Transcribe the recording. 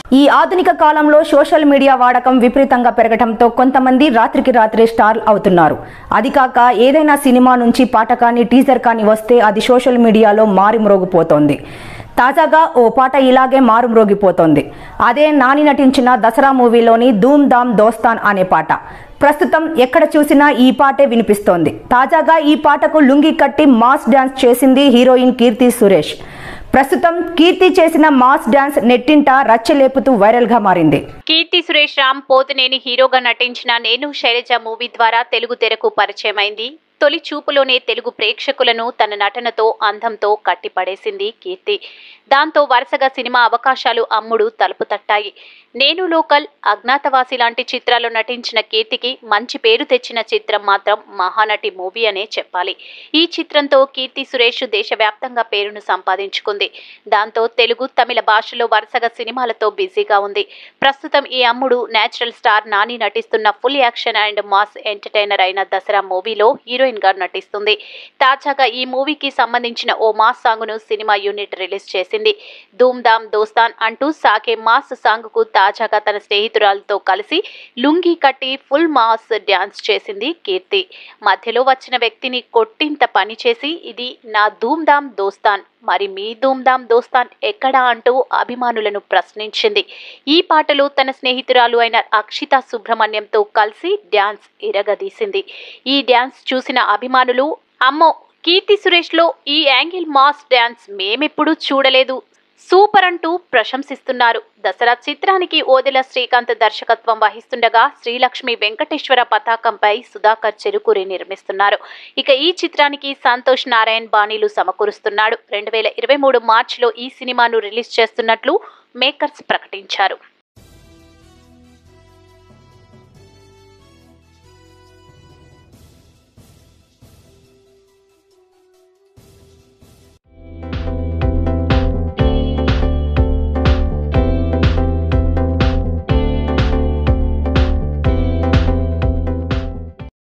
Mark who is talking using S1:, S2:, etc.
S1: ఈ ఆధునిక కాలంలో సోషల్ మీడియా వాడకం విపరీతంగా పెరగటంతో కొంతమంది రాత్రికి రాత్రి స్టార్ అవుతున్నారు అది కాక ఏదైనా సినిమా నుంచి పాట కానీ టీజర్ కానీ వస్తే అది సోషల్ మీడియాలో మారుమ్రోగిపోతోంది తాజాగా ఓ పాట ఇలాగే మారుమ్రోగిపోతోంది అదే నాని నటించిన దసరా మూవీలోని ధూమ్ ధామ్ దోస్తాన్ అనే పాట ప్రస్తుతం ఎక్కడ చూసినా ఈ పాటే వినిపిస్తోంది తాజాగా ఈ పాటకు లుంగి కట్టి మాస్ డ్యాన్స్ చేసింది హీరోయిన్ కీర్తి సురేష్ ప్రస్తుతం కీర్తి చేసిన మాస్ డ్యాన్స్ నెట్టింట రచ్చలేపుతూ వైరల్ గా మారింది
S2: కీర్తి సురేష్ రామ్ పోతినేని హీరోగా నటించిన నేను శైలజ మూవీ ద్వారా తెలుగు తెరకు పరిచయమైంది తొలి చూపులోనే తెలుగు ప్రేక్షకులను తన నటనతో అందంతో కట్టిపడేసింది కీర్తి దాంతో వరుసగా సినిమా అవకాశాలు అమ్ముడు తలుపు తట్టాయి నేను లోకల్ అజ్ఞాతవాసి లాంటి చిత్రాల్లో నటించిన కీర్తికి మంచి పేరు తెచ్చిన చిత్రం మాత్రం మహానటి మూవీ అనే చెప్పాలి ఈ చిత్రంతో కీర్తి సురేష్ దేశవ్యాప్తంగా పేరును సంపాదించుకుంది దాంతో తెలుగు తమిళ భాషలో వరుసగా సినిమాలతో బిజీగా ఉంది ప్రస్తుతం ఈ అమ్ముడు నేచురల్ స్టార్ నాని నటిస్తున్న full action and mass entertainer అయిన దసరా మూవీలో హీరోయిన్ గా నటిస్తుంది తాజాగా ఈ మూవీకి సంబంధించిన ఓ మాస్ సాంగ్ ను సినిమా యూనిట్ రిలీజ్ చేసింది ధూమ్ ధామ్ దోస్తాన్ అంటూ సాగే మాస్ సాంగ్ కు తాజాగా తన స్నేహితురాలతో కలిసి లుంగీ కట్టి ఫుల్ మాస్ డ్యాన్స్ చేసింది కీర్తి మధ్యలో వచ్చిన వ్యక్తిని కొట్టింత పని చేసి ఇది నా ధూమ్ ధామ్ దోస్తాన్ మరి మీ ధూమ్ ధామ్ దోస్తాన్ ఎక్కడా అంటూ అభిమానులను ప్రశ్నించింది ఈ పాటలో తన స్నేహితురాలు అయిన అక్షిత సుబ్రహ్మణ్యంతో కలిసి డ్యాన్స్ ఇరగదీసింది ఈ డ్యాన్స్ చూసిన అభిమానులు అమ్మో కీర్తి సురేష్లో ఈ యాంగిల్ మాస్ డ్యాన్స్ మేమెప్పుడు చూడలేదు సూపర్ అంటూ ప్రశంసిస్తున్నారు దసరా చిత్రానికి ఓదెల శ్రీకాంత్ దర్శకత్వం వహిస్తుండగా శ్రీలక్ష్మి వెంకటేశ్వర పతాకంపై సుధాకర్ చెరుకూరి నిర్మిస్తున్నారు ఇక ఈ చిత్రానికి సంతోష్ నారాయణ్ బాణీలు సమకూరుస్తున్నాడు రెండు వేల ఇరవై మూడు మార్చిలో ఈ సినిమాను రిలీజ్ చేస్తున్నట్లు మేకర్స్ ప్రకటించారు